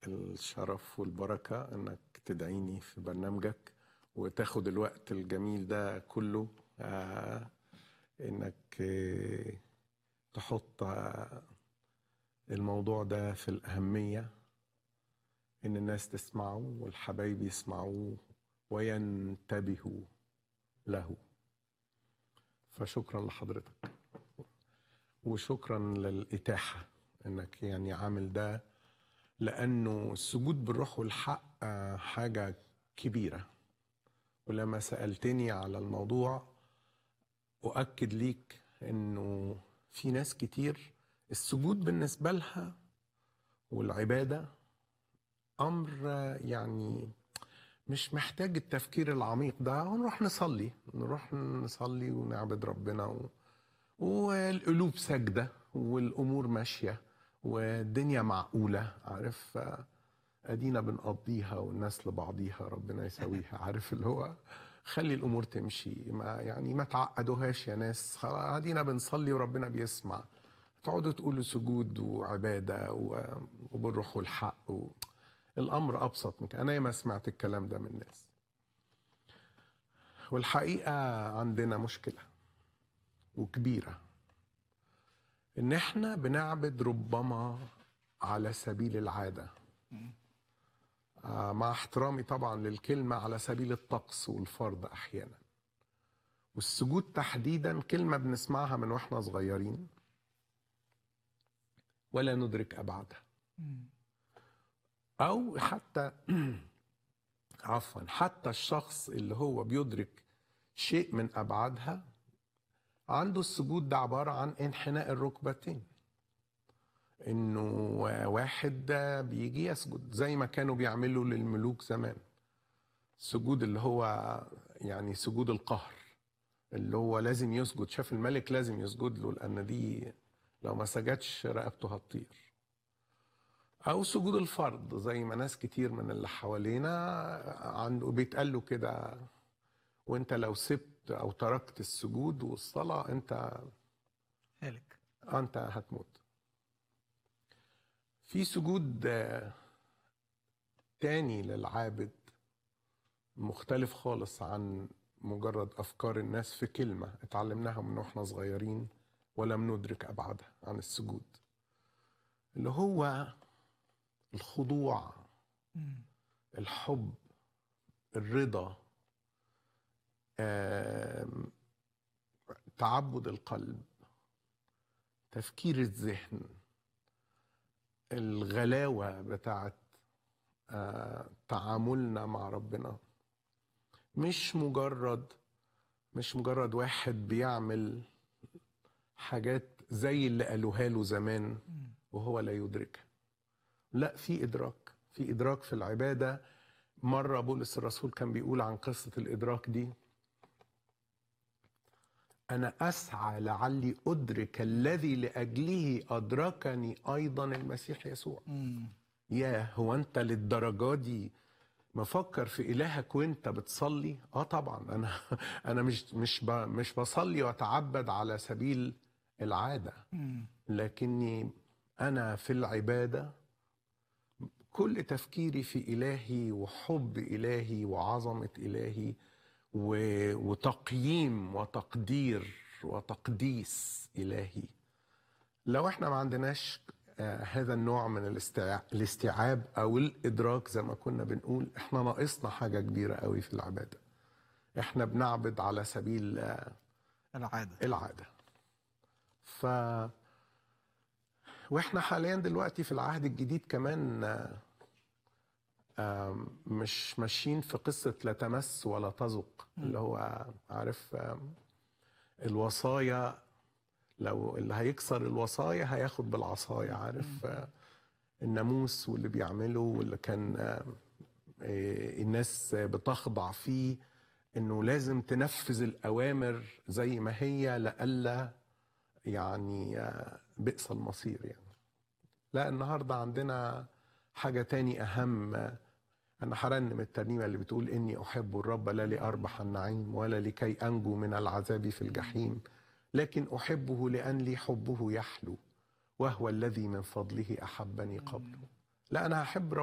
الشرف والبركة انك تدعيني في برنامجك وتاخد الوقت الجميل ده كله آه انك آه تحط آه الموضوع ده في الأهمية ان الناس تسمعه والحبايب يسمعوه وينتبهوا له فشكرا لحضرتك وشكرا للإتاحة انك يعني عامل ده لانه السجود بالروح والحق آه، حاجه كبيره ولما سالتني على الموضوع اؤكد ليك انه في ناس كتير السجود بالنسبه لها والعباده امر آه، يعني مش محتاج التفكير العميق ده نروح نصلي نروح نصلي ونعبد ربنا و... والقلوب ساجده والامور ماشيه والدنيا معقوله عارف آه، ادينا بنقضيها والناس لبعضيها ربنا يسويها عارف اللي هو خلي الامور تمشي ما يعني ما تعقدوهاش يا ناس خلاص ادينا بنصلي وربنا بيسمع تقعدوا تقولوا سجود وعباده و- وبالروح والحق و... الامر ابسط من كده انا ما سمعت الكلام ده من الناس والحقيقه عندنا مشكله وكبيره ان احنا بنعبد ربما على سبيل العاده آه، مع احترامي طبعا للكلمه على سبيل الطقس والفرض احيانا والسجود تحديدا كلمه بنسمعها من واحنا صغيرين ولا ندرك ابعادها او حتى عفوا حتى الشخص اللي هو بيدرك شيء من ابعادها عنده السجود ده عباره عن انحناء الركبتين انه واحد بيجي يسجد زي ما كانوا بيعملوا للملوك زمان السجود اللي هو يعني سجود القهر اللي هو لازم يسجد شاف الملك لازم يسجد له لان دي لو ما سجدش رقبته هتطير او سجود الفرض زي ما ناس كتير من اللي حوالينا عنده بيتقال له كده وانت لو سبت او تركت السجود والصلاه انت هالك انت هتموت في سجود آه، تاني للعابد مختلف خالص عن مجرد افكار الناس في كلمه اتعلمناها من واحنا صغيرين ولم ندرك ابعادها عن السجود اللي هو الخضوع الحب الرضا آم، تعبد القلب تفكير الذهن الغلاوة بتاعت آه، تعاملنا مع ربنا مش مجرد مش مجرد واحد بيعمل حاجات زي اللي قالوها له زمان وهو لا يدركها لا في إدراك في إدراك في العبادة مرة بولس الرسول كان بيقول عن قصة الإدراك دي أنا أسعى لعلي أدرك الذي لأجله أدركني أيضا المسيح يسوع يا هو أنت للدرجة دي مفكر في إلهك وأنت بتصلي؟ آه طبعا أنا أنا مش مش ب- مش بصلي وأتعبد على سبيل العادة لكني أنا في العبادة كل تفكيري في إلهي وحب إلهي وعظمة إلهي و- وتقييم وتقدير وتقديس إلهي لو احنا ما عندناش آه، هذا النوع من الاستيع- الاستيعاب او الادراك زي ما كنا بنقول احنا ناقصنا حاجه كبيره قوي في العباده احنا بنعبد على سبيل آه، العادة العاده ف واحنا حاليا دلوقتي في العهد الجديد كمان آه، آم، مش ماشيين في قصه لا تمس ولا تذق اللي هو عارف آم، الوصايا لو اللي هيكسر الوصايا هياخد بالعصاية عارف آه، الناموس واللي بيعمله واللي كان آه، آه، الناس بتخضع فيه انه لازم تنفذ الاوامر زي ما هي لئلا يعني آه، بئس المصير يعني لا النهارده عندنا حاجه تاني اهم آه، انا هرنم الترنيمه اللي بتقول اني احب الرب لا لاربح النعيم ولا لكي انجو من العذاب في الجحيم لكن احبه لان لي حبه يحلو وهو الذي من فضله احبني قبله لا انا هحب